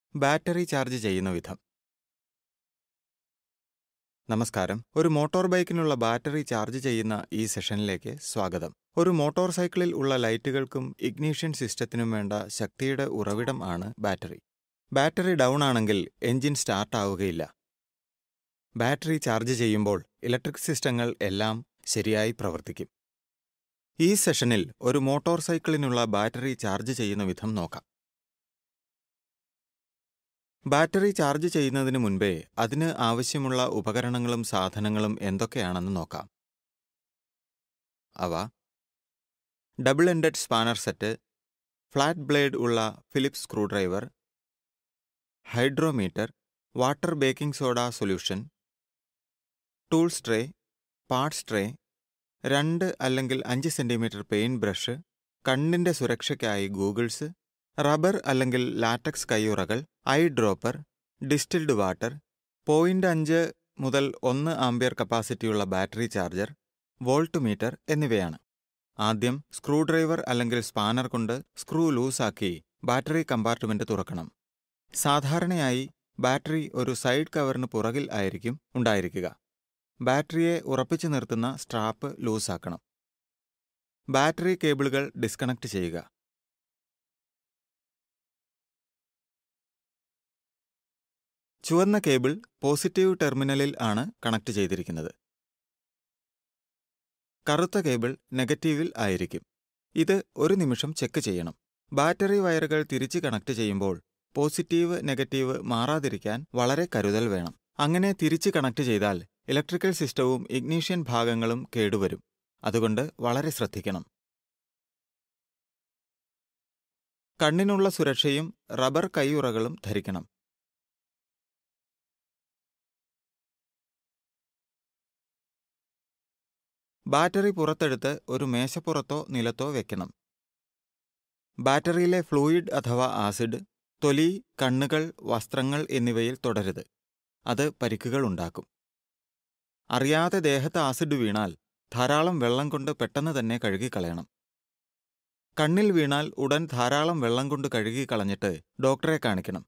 battery charge ചെയ്യുന്ന വിധം നമസ്കാരം ഒരു മോട്ടോർ ബൈക്കിനുള്ള ബാറ്ററി ചാർജ് ചെയ്യുന്ന ഈ സെഷനിലേക്ക് സ്വാഗതം ഒരു മോട്ടോർ സൈക്കിളിൽ ഉള്ള ലൈറ്റുകൾക്കും ഇഗ്നീഷ്യൻ സിസ്റ്റത്തിനും വേണ്ട ശക്തിയുടെ ഉറവിടം ആണ് ബാറ്ററി ബാറ്ററി ഡൗൺ ആണെങ്കിൽ എഞ്ചിൻ സ്റ്റാർട്ട് ആവുകയില്ല ബാറ്ററി ചാർജ് ചെയ്യുമ്പോൾ ഇലക്ട്രിക് സിസ്റ്റങ്ങൾ എല്ലാം ശരിയായി പ്രവർത്തിക്കും ഈ സെഷനിൽ ഒരു മോട്ടോർ സൈക്കിളിനുള്ള ബാറ്ററി ചാർജ് ചെയ്യുന്ന വിധം നോക്കാം ബാറ്ററി ചാർജ് ചെയ്യുന്നതിന് മുൻപേ അതിന് ആവശ്യമുള്ള ഉപകരണങ്ങളും സാധനങ്ങളും എന്തൊക്കെയാണെന്ന് നോക്കാം അവ double ended spanner set flat blade ഉള്ള Phillips screwdriver hydrometer water baking soda solution tools tray parts tray രണ്ട് അല്ലെങ്കിൽ അഞ്ച് സെൻറ്റിമീറ്റർ പെയിൻറ് ബ്രഷ് കണ്ണിൻ്റെ സുരക്ഷയ്ക്കായി ഗൂഗിൾസ് റബ്ബർ അല്ലെങ്കിൽ ലാറ്റക്സ് കയ്യുറകൾ eye dropper distilled water point അഞ്ച് മുതൽ ഒന്ന് ആംബിയർ കപ്പാസിറ്റിയുള്ള ബാറ്ററി ചാർജർ വോൾട്ട് മീറ്റർ എന്നിവയാണ് ആദ്യം സ്ക്രൂ ഡ്രൈവർ അല്ലെങ്കിൽ സ്പാനർ കൊണ്ട് സ്ക്രൂ ലൂസാക്കി ബാറ്ററി കമ്പാർട്ട്മെൻറ്റ് തുറക്കണം സാധാരണയായി ബാറ്ററി ഒരു സൈഡ് കവറിന് പുറകിൽ ആയിരിക്കും ഉണ്ടായിരിക്കുക ബാറ്ററിയെ ഉറപ്പിച്ചു നിർത്തുന്ന സ്ട്രാപ്പ് ലൂസാക്കണം ബാറ്ററി കേബിളുകൾ ഡിസ്കണക്ട് ചെയ്യുക ചുവന്ന കേബിൾ പോസിറ്റീവ് ടെർമിനലിൽ ആണ് കണക്ട് ചെയ്തിരിക്കുന്നത് കറുത്ത കേബിൾ നെഗറ്റീവിൽ ആയിരിക്കും ഇത് ഒരു നിമിഷം ചെക്ക് ചെയ്യണം ബാറ്ററി വയറുകൾ തിരിച്ച് കണക്ട് ചെയ്യുമ്പോൾ പോസിറ്റീവ് നെഗറ്റീവ് മാറാതിരിക്കാൻ വളരെ കരുതൽ വേണം അങ്ങനെ തിരിച്ച് കണക്ട് ചെയ്താൽ ഇലക്ട്രിക്കൽ സിസ്റ്റവും ഇഗ്നീഷ്യൻ ഭാഗങ്ങളും കേടുവരും അതുകൊണ്ട് വളരെ ശ്രദ്ധിക്കണം കണ്ണിനുള്ള സുരക്ഷയും റബ്ബർ കൈയുറകളും ധരിക്കണം ബാറ്ററി പുറത്തെടുത്ത് ഒരു മേശപ്പുറത്തോ നിലത്തോ വെക്കണം ബാറ്ററിയിലെ ഫ്ലൂയിഡ് അഥവാ ആസിഡ് തൊലി കണ്ണുകൾ വസ്ത്രങ്ങൾ എന്നിവയിൽ തുടരുത് അത് പരിക്കുകൾ ഉണ്ടാക്കും അറിയാതെ ദേഹത്ത് ആസിഡ് വീണാൽ ധാരാളം വെള്ളം കൊണ്ട് പെട്ടെന്ന് തന്നെ കഴുകിക്കളയണം കണ്ണിൽ വീണാൽ ഉടൻ ധാരാളം വെള്ളം കൊണ്ട് കഴുകിക്കളഞ്ഞിട്ട് ഡോക്ടറെ കാണിക്കണം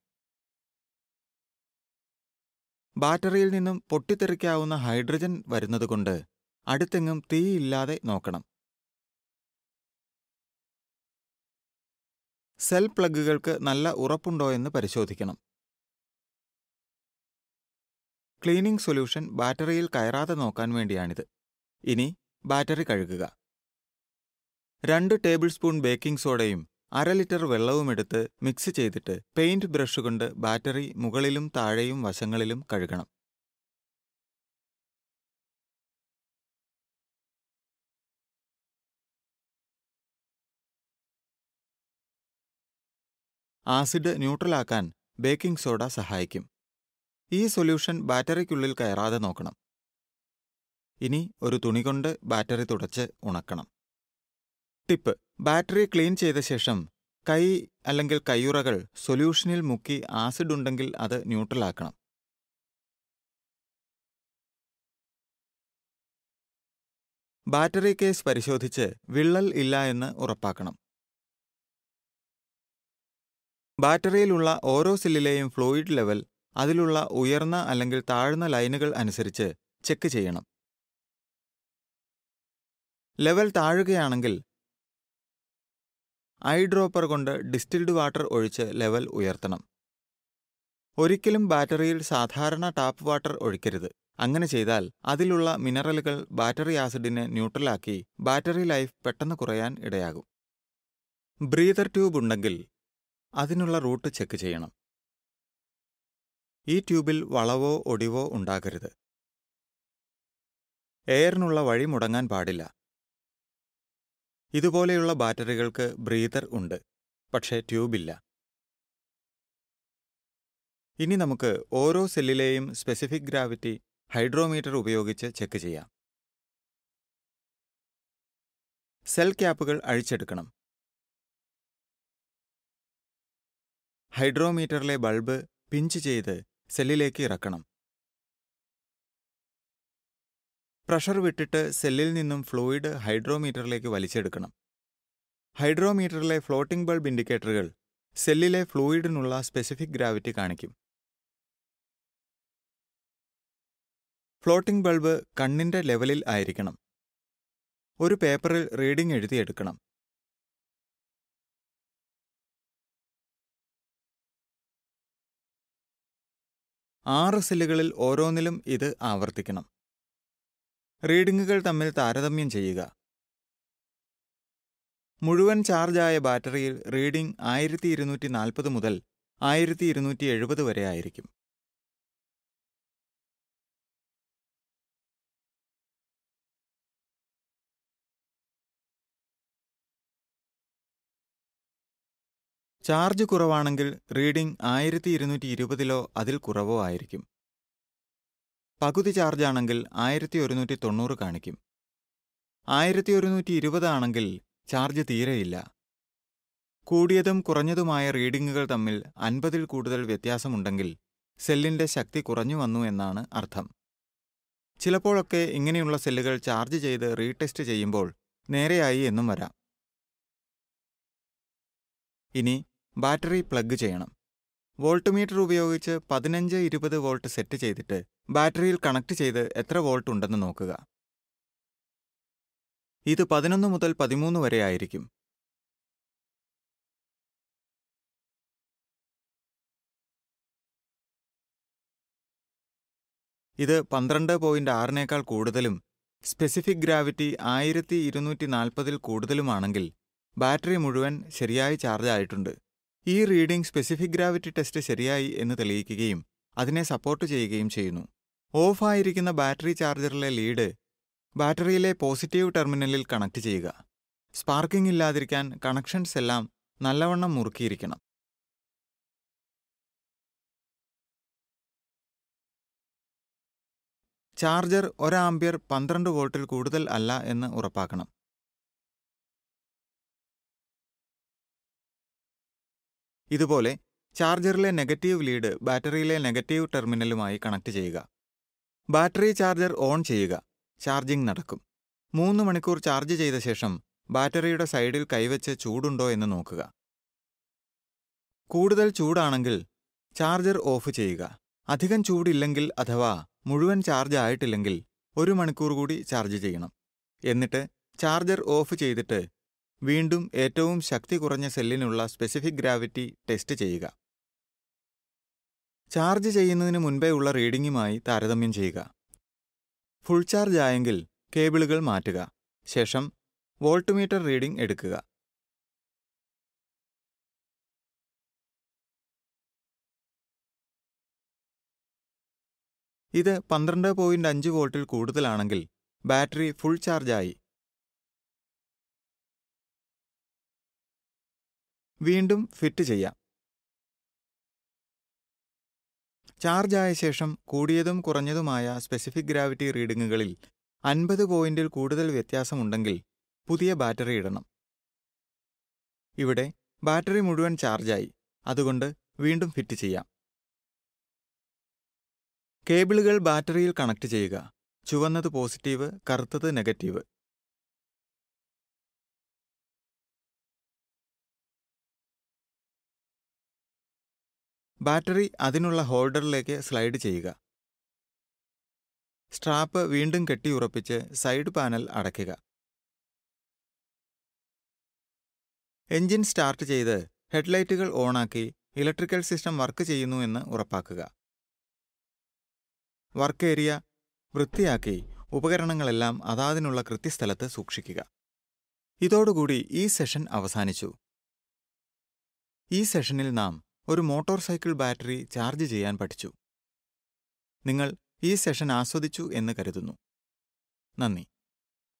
ബാറ്ററിയിൽ നിന്നും പൊട്ടിത്തെറിക്കാവുന്ന ഹൈഡ്രജൻ വരുന്നതുകൊണ്ട് അടുത്തെങ്ങും തീയില്ലാതെ നോക്കണം സെൽ പ്ലഗുകൾക്ക് നല്ല ഉറപ്പുണ്ടോയെന്ന് പരിശോധിക്കണം ക്ലീനിംഗ് സൊല്യൂഷൻ ബാറ്ററിയിൽ കയറാതെ നോക്കാൻ വേണ്ടിയാണിത് ഇനി ബാറ്ററി കഴുകുക രണ്ട് ടേബിൾ സ്പൂൺ ബേക്കിംഗ് സോഡയും അര ലിറ്റർ വെള്ളവുമെടുത്ത് മിക്സ് ചെയ്തിട്ട് പെയിന്റ് ബ്രഷ് കൊണ്ട് ബാറ്ററി മുകളിലും താഴെയും വശങ്ങളിലും കഴുകണം ആസിഡ് ന്യൂട്രലാക്കാൻ ബേക്കിംഗ് സോഡ സഹായിക്കും ഈ സൊല്യൂഷൻ ബാറ്ററിക്കുള്ളിൽ കയറാതെ നോക്കണം ഇനി ഒരു തുണി കൊണ്ട് ബാറ്ററി തുടച്ച് ഉണക്കണം ടിപ്പ് ബാറ്ററി ക്ലീൻ ചെയ്ത ശേഷം കൈ അല്ലെങ്കിൽ കയ്യുറകൾ സൊല്യൂഷനിൽ മുക്കി ആസിഡ് ഉണ്ടെങ്കിൽ അത് ന്യൂട്രലാക്കണം ബാറ്ററി കേസ് പരിശോധിച്ച് വിള്ളൽ ഇല്ല എന്ന് ഉറപ്പാക്കണം ബാറ്ററിയിലുള്ള ഓരോ സെല്ലിലെയും ഫ്ലൂയിഡ് ലെവൽ അതിലുള്ള ഉയർന്ന അല്ലെങ്കിൽ താഴ്ന്ന ലൈനുകൾ അനുസരിച്ച് ചെക്ക് ചെയ്യണം ലെവൽ താഴുകയാണെങ്കിൽ ഐ ഡ്രോപ്പർ കൊണ്ട് ഡിസ്റ്റിൽഡ് വാട്ടർ ഒഴിച്ച് ലെവൽ ഉയർത്തണം ഒരിക്കലും ബാറ്ററിയിൽ സാധാരണ ടാപ്പ് വാട്ടർ ഒഴിക്കരുത് അങ്ങനെ ചെയ്താൽ അതിലുള്ള മിനറലുകൾ ബാറ്ററി ആസിഡിനെ ന്യൂട്രലാക്കി ബാറ്ററി ലൈഫ് പെട്ടെന്ന് കുറയാൻ ഇടയാകും ബ്രീതർ ട്യൂബ് ഉണ്ടെങ്കിൽ അതിനുള്ള റൂട്ട് ചെക്ക് ചെയ്യണം ഈ ട്യൂബിൽ വളവോ ഒടിവോ ഉണ്ടാകരുത് എയറിനുള്ള വഴി മുടങ്ങാൻ പാടില്ല ഇതുപോലെയുള്ള ബാറ്ററികൾക്ക് ബ്രീതർ ഉണ്ട് പക്ഷേ ട്യൂബില്ല ഇനി നമുക്ക് ഓരോ സെല്ലിലെയും സ്പെസിഫിക് ഗ്രാവിറ്റി ഹൈഡ്രോമീറ്റർ ഉപയോഗിച്ച് ചെക്ക് ചെയ്യാം സെൽ ക്യാപ്പുകൾ അഴിച്ചെടുക്കണം ഹൈഡ്രോമീറ്ററിലെ ബൾബ് പിഞ്ച് ചെയ്ത് സെല്ലിലേക്ക് ഇറക്കണം പ്രഷർ വിട്ടിട്ട് സെല്ലിൽ നിന്നും ഫ്ലൂയിഡ് ഹൈഡ്രോമീറ്ററിലേക്ക് വലിച്ചെടുക്കണം ഹൈഡ്രോമീറ്ററിലെ ഫ്ലോട്ടിംഗ് ബൾബ് ഇൻഡിക്കേറ്ററുകൾ സെല്ലിലെ ഫ്ലൂയിഡിനുള്ള സ്പെസിഫിക് ഗ്രാവിറ്റി കാണിക്കും ഫ്ലോട്ടിംഗ് ബൾബ് കണ്ണിന്റെ ലെവലിൽ ആയിരിക്കണം ഒരു പേപ്പറിൽ റീഡിംഗ് എഴുതിയെടുക്കണം ആറ് സെല്ലുകളിൽ ഓരോന്നിലും ഇത് ആവർത്തിക്കണം റീഡിങ്ങുകൾ തമ്മിൽ താരതമ്യം ചെയ്യുക മുഴുവൻ ചാർജായ ബാറ്ററിയിൽ റീഡിംഗ് ആയിരത്തി ഇരുന്നൂറ്റി നാൽപ്പത് മുതൽ ആയിരത്തി ഇരുന്നൂറ്റി എഴുപത് വരെ ആയിരിക്കും ചാർജ് കുറവാണെങ്കിൽ റീഡിംഗ് ആയിരത്തി ഇരുന്നൂറ്റി ഇരുപതിലോ അതിൽ കുറവോ ആയിരിക്കും പകുതി ചാർജാണെങ്കിൽ ആയിരത്തി ഒരുന്നൂറ്റി തൊണ്ണൂറ് കാണിക്കും ആയിരത്തി ഒരുന്നൂറ്റി ഇരുപത് ആണെങ്കിൽ ചാർജ് തീരെയില്ല കൂടിയതും കുറഞ്ഞതുമായ റീഡിങ്ങുകൾ തമ്മിൽ അൻപതിൽ കൂടുതൽ വ്യത്യാസമുണ്ടെങ്കിൽ സെല്ലിന്റെ ശക്തി കുറഞ്ഞു വന്നു എന്നാണ് അർത്ഥം ചിലപ്പോഴൊക്കെ ഇങ്ങനെയുള്ള സെല്ലുകൾ ചാർജ് ചെയ്ത് റീടെസ്റ്റ് ചെയ്യുമ്പോൾ നേരെയായി എന്നും വരാം ഇനി ബാറ്ററി പ്ലഗ് ചെയ്യണം വോൾട്ട്മീറ്റർ ഉപയോഗിച്ച് പതിനഞ്ച് ഇരുപത് വോൾട്ട് സെറ്റ് ചെയ്തിട്ട് ബാറ്ററിയിൽ കണക്ട് ചെയ്ത് എത്ര വോൾട്ട് ഉണ്ടെന്ന് നോക്കുക ഇത് പതിനൊന്ന് മുതൽ പതിമൂന്ന് വരെ ആയിരിക്കും ഇത് പന്ത്രണ്ട് പോയിന്റ് ആറിനേക്കാൾ കൂടുതലും സ്പെസിഫിക് ഗ്രാവിറ്റി ആയിരത്തി ഇരുന്നൂറ്റി നാൽപ്പതിൽ കൂടുതലുമാണെങ്കിൽ ബാറ്ററി മുഴുവൻ ശരിയായി ചാർജ് ആയിട്ടുണ്ട് ഈ റീഡിംഗ് സ്പെസിഫിക് ഗ്രാവിറ്റി ടെസ്റ്റ് ശരിയായി എന്ന് തെളിയിക്കുകയും അതിനെ സപ്പോർട്ട് ചെയ്യുകയും ചെയ്യുന്നു ഓഫായിരിക്കുന്ന ബാറ്ററി ചാർജറിലെ ലീഡ് ബാറ്ററിയിലെ പോസിറ്റീവ് ടെർമിനലിൽ കണക്ട് ചെയ്യുക സ്പാർക്കിംഗ് ഇല്ലാതിരിക്കാൻ കണക്ഷൻസ് എല്ലാം നല്ലവണ്ണം മുറുക്കിയിരിക്കണം ചാർജർ ഒരാമ്പിയർ പന്ത്രണ്ട് വോൾട്ടിൽ കൂടുതൽ അല്ല എന്ന് ഉറപ്പാക്കണം ഇതുപോലെ ചാർജറിലെ നെഗറ്റീവ് ലീഡ് ബാറ്ററിയിലെ നെഗറ്റീവ് ടെർമിനലുമായി കണക്ട് ചെയ്യുക ബാറ്ററി ചാർജർ ഓൺ ചെയ്യുക ചാർജിംഗ് നടക്കും മൂന്ന് മണിക്കൂർ ചാർജ് ചെയ്ത ശേഷം ബാറ്ററിയുടെ സൈഡിൽ കൈവച്ച് ചൂടുണ്ടോ എന്ന് നോക്കുക കൂടുതൽ ചൂടാണെങ്കിൽ ചാർജർ ഓഫ് ചെയ്യുക അധികം ചൂടില്ലെങ്കിൽ അഥവാ മുഴുവൻ ചാർജ് ആയിട്ടില്ലെങ്കിൽ ഒരു മണിക്കൂർ കൂടി ചാർജ് ചെയ്യണം എന്നിട്ട് ചാർജർ ഓഫ് ചെയ്തിട്ട് വീണ്ടും ഏറ്റവും ശക്തി കുറഞ്ഞ സെല്ലിനുള്ള സ്പെസിഫിക് ഗ്രാവിറ്റി ടെസ്റ്റ് ചെയ്യുക ചാർജ് ചെയ്യുന്നതിന് മുൻപേ ഉള്ള റീഡിംഗുമായി താരതമ്യം ചെയ്യുക ഫുൾ ചാർജ് ആയെങ്കിൽ കേബിളുകൾ മാറ്റുക ശേഷം വോൾട്ട്മീറ്റർ റീഡിംഗ് എടുക്കുക ഇത് പന്ത്രണ്ട് പോയിന്റ് അഞ്ച് വോൾട്ടിൽ കൂടുതലാണെങ്കിൽ ബാറ്ററി ഫുൾ ചാർജായി വീണ്ടും ഫിറ്റ് ചെയ്യാം ചാർജ് ആയ ശേഷം കൂടിയതും കുറഞ്ഞതുമായ സ്പെസിഫിക് ഗ്രാവിറ്റി റീഡിങ്ങുകളിൽ അൻപത് പോയിന്റിൽ കൂടുതൽ വ്യത്യാസമുണ്ടെങ്കിൽ പുതിയ ബാറ്ററി ഇടണം ഇവിടെ ബാറ്ററി മുഴുവൻ ചാർജായി അതുകൊണ്ട് വീണ്ടും ഫിറ്റ് ചെയ്യാം കേബിളുകൾ ബാറ്ററിയിൽ കണക്ട് ചെയ്യുക ചുവന്നത് പോസിറ്റീവ് കറുത്തത് നെഗറ്റീവ് ബാറ്ററി അതിനുള്ള ഹോൾഡറിലേക്ക് സ്ലൈഡ് ചെയ്യുക സ്ട്രാപ്പ് വീണ്ടും കെട്ടിയുറപ്പിച്ച് സൈഡ് പാനൽ അടയ്ക്കുക എഞ്ചിൻ സ്റ്റാർട്ട് ചെയ്ത് ഹെഡ്ലൈറ്റുകൾ ഓണാക്കി ഇലക്ട്രിക്കൽ സിസ്റ്റം വർക്ക് ചെയ്യുന്നു എന്ന് ഉറപ്പാക്കുക വർക്ക് ഏരിയ വൃത്തിയാക്കി ഉപകരണങ്ങളെല്ലാം അതാതിനുള്ള കൃത്യസ്ഥലത്ത് സൂക്ഷിക്കുക ഇതോടുകൂടി ഈ സെഷൻ അവസാനിച്ചു ഈ സെഷനിൽ നാം ഒരു മോട്ടോർ സൈക്കിൾ ബാറ്ററി ചാർജ് ചെയ്യാൻ പഠിച്ചു നിങ്ങൾ ഈ സെഷൻ ആസ്വദിച്ചു എന്ന് കരുതുന്നു നന്ദി